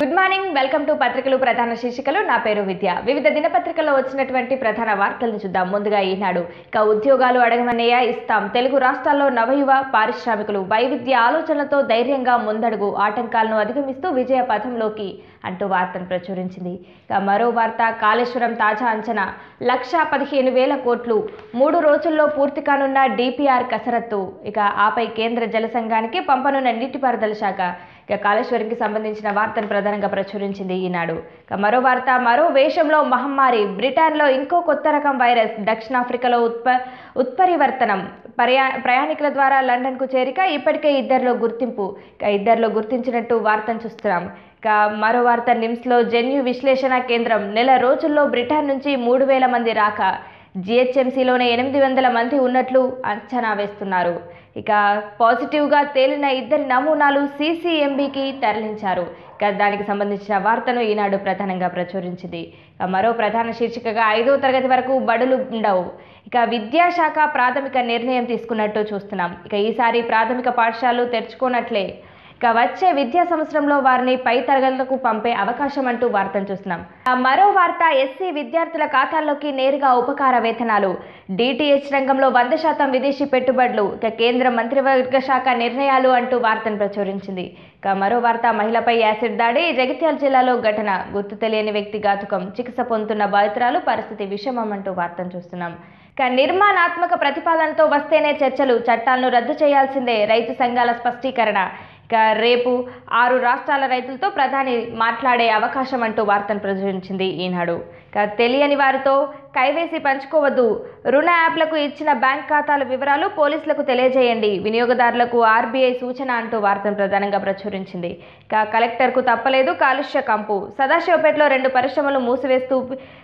good morning welcome to పత్రికలు ప్రధాన శీర్షికలు నా పేరు విద్య వివిధ దినపత్రికల్లో వచ్చినటువంటి ప్రధాన వార్తలను చూద్దాం ముందుగా ఈనాడు ఇక ఉద్యోగాలు అడగమన్నయ్య ఇస్తాం తెలుగు రాష్ట్రాల్లో నవయువ పారిశ్రామికులు వైవిధ్య ఆలోచనలతో ధైర్యంగా ముందడుగు ఆటంకాలను అధిగమిస్తూ విజయ పథంలోకి అంటూ వార్తను ప్రచురించింది ఇక మరో వార్త కాళేశ్వరం తాజా అంచనా లక్ష పదిహేను వేల కోట్లు మూడు రోజుల్లో పూర్తి కానున్న డిపిఆర్ కసరత్తు ఇక ఆపై కేంద్ర జల సంఘానికి పంపనున్న నీటిపారుదల శాఖ ఇక కాళేశ్వరంకి సంబంధించిన వార్తను ప్రధానంగా ప్రచురించింది ఈనాడు ఇక మరో వార్త మరో వేషంలో మహమ్మారి బ్రిటన్లో ఇంకో కొత్త రకం వైరస్ దక్షిణాఫ్రికాలో ఉత్ప ఉత్పరివర్తనం ప్రయా ప్రయాణికుల ద్వారా లండన్కు చేరిక ఇప్పటికే ఇద్దరిలో గుర్తింపు ఇక ఇద్దరిలో గుర్తించినట్టు వార్తను చూస్తున్నాం ఇక మరో వార్త నిమ్స్లో జన్యు విశ్లేషణ కేంద్రం నెల రోజుల్లో బ్రిటన్ నుంచి మూడు వేల మంది రాక జిహెచ్ఎంసీలోనే ఎనిమిది వందల మంది ఉన్నట్లు అంచనా వేస్తున్నారు ఇక పాజిటివ్గా తేలిన ఇద్దరి నమూనాలు సీసీఎంబీకి తరలించారు ఇక దానికి సంబంధించిన వార్తను ఈనాడు ప్రధానంగా ప్రచురించింది ఇక మరో ప్రధాన శీర్షికగా ఐదో తరగతి వరకు బడులు ఉండవు ఇక విద్యాశాఖ ప్రాథమిక నిర్ణయం తీసుకున్నట్టు చూస్తున్నాం ఇక ఈసారి ప్రాథమిక పాఠశాలలు తెరుచుకోనట్లే ఇక వచ్చే విద్యా సంవత్సరంలో వారిని పై తరగతులకు పంపే అవకాశం అంటూ వార్తను చూస్తున్నాం ఆ మరో వార్త ఎస్సీ విద్యార్థుల ఖాతాల్లోకి నేరుగా ఉపకార వేతనాలు డిటిహెచ్ రంగంలో వంద శాతం విదేశీ పెట్టుబడులు ఇక కేంద్ర మంత్రివర్గ శాఖ నిర్ణయాలు అంటూ వార్తను ప్రచురించింది ఇక మరో వార్త మహిళపై యాసిడ్ దాడి జగిత్యాల జిల్లాలో ఘటన గుర్తు తెలియని వ్యక్తి ఘాతుకం చికిత్స పొందుతున్న బాధితురాలు పరిస్థితి విషమం అంటూ వార్తను చూస్తున్నాం ఇక నిర్మాణాత్మక ప్రతిపాదనతో వస్తేనే చర్చలు చట్టాలను రద్దు చేయాల్సిందే రైతు సంఘాల స్పష్టీకరణ ఇక రేపు ఆరు రాష్ట్రాల రైతులతో ప్రధాని మాట్లాడే అవకాశం అంటూ వార్తను ప్రచురించింది ఈనాడు ఇక తెలియని వారితో కైవేసి పంచుకోవద్దు రుణ యాప్లకు ఇచ్చిన బ్యాంక్ ఖాతాల వివరాలు పోలీసులకు తెలియజేయండి వినియోగదారులకు ఆర్బీఐ సూచన అంటూ వార్తను ప్రధానంగా ప్రచురించింది ఇక కలెక్టర్కు తప్పలేదు కాలుష్య కంపు సదాశివపేటలో రెండు పరిశ్రమలు మూసివేస్తూ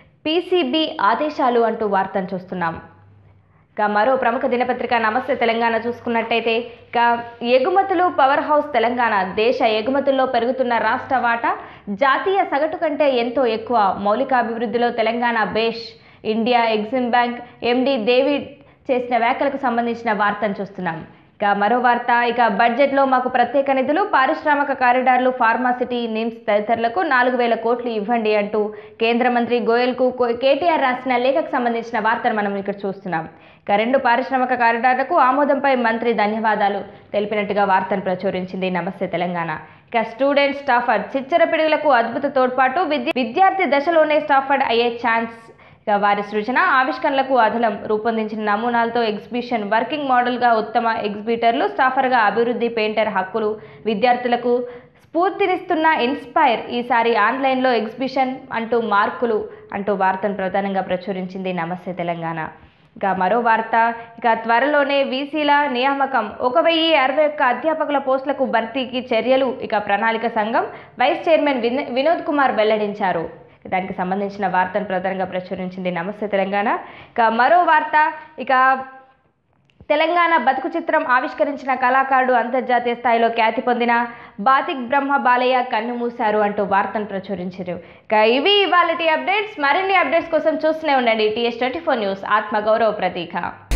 పీసీబీ ఆదేశాలు అంటూ వార్తను చూస్తున్నాం ఇక మరో ప్రముఖ దినపత్రిక నమస్తే తెలంగాణ చూసుకున్నట్టయితే ఇక ఎగుమతులు పవర్ హౌస్ తెలంగాణ దేశ ఎగుమతుల్లో పెరుగుతున్న రాష్ట్ర వాటా జాతీయ సగటు కంటే ఎంతో ఎక్కువ మౌలికాభివృద్ధిలో తెలంగాణ బేష్ India Exim bank MD David చేసిన వ్యాఖ్యలకు సంబంధించిన వార్తను చూస్తున్నాం ఇక మరో వార్త ఇక బడ్జెట్లో మాకు ప్రత్యేక నిధులు పారిశ్రామిక కారిడార్లు ఫార్మాసిటీ నిమ్స్ తదితరులకు నాలుగు వేల కోట్లు ఇవ్వండి అంటూ కేంద్ర మంత్రి గోయల్కు కో- కేటీఆర్ రాసిన లేఖకు సంబంధించిన వార్తను మనం ఇక్కడ చూస్తున్నాం ఇక రెండు పారిశ్రామిక కారిడార్లకు ఆమోదంపై మంత్రి ధన్యవాదాలు తెలిపినట్టుగా వార్తను ప్రచురించింది నమస్తే తెలంగాణ ఇక స్టూడెంట్ స్టాఫర్డ్ చిచ్చర పిడుగులకు అద్భుత తోడ్పాటు విద్య విద్యార్థి దశలోనే స్టాఫర్డ్ అయ్యే ఛాన్స్ ఇక వారి సృజన ఆవిష్కరణలకు అదలం రూపొందించిన నమూనాలతో ఎగ్జిబిషన్ వర్కింగ్ మోడల్గా ఉత్తమ ఎగ్జిబిటర్లు స్టాఫర్గా అభివృద్ధి పెయింటర్ హక్కులు విద్యార్థులకు స్ఫూర్తినిస్తున్న ఇన్స్పైర్ ఈసారి ఆన్లైన్లో ఎగ్జిబిషన్ అంటూ మార్కులు అంటూ వార్తను ప్రధానంగా ప్రచురించింది నమస్తే తెలంగాణ ఇక మరో వార్త ఇక త్వరలోనే వీసీల నియామకం ఒక వెయ్యి అరవై ఒక్క అధ్యాపకుల పోస్టులకు భర్తీకి చర్యలు ఇక ప్రణాళిక సంఘం వైస్ చైర్మన్ విన్ వినోద్ కుమార్ వెల్లడించారు దానికి సంబంధించిన వార్తను ప్రధానంగా ప్రచురించింది నమస్తే తెలంగాణ ఇక మరో వార్త ఇక తెలంగాణ బతుకు చిత్రం ఆవిష్కరించిన కళాకారుడు అంతర్జాతీయ స్థాయిలో ఖ్యాతి పొందిన బాతిక్ బ్రహ్మ బాలయ్య కన్ను మూశారు అంటూ వార్తను ప్రచురించారు ఇక ఇవి ఇవాళ అప్డేట్స్ మరిన్ని అప్డేట్స్ కోసం చూస్తూనే ఉండండి టీఎస్ ట్వంటీ ఫోర్ న్యూస్ ఆత్మగౌరవ ప్రతీక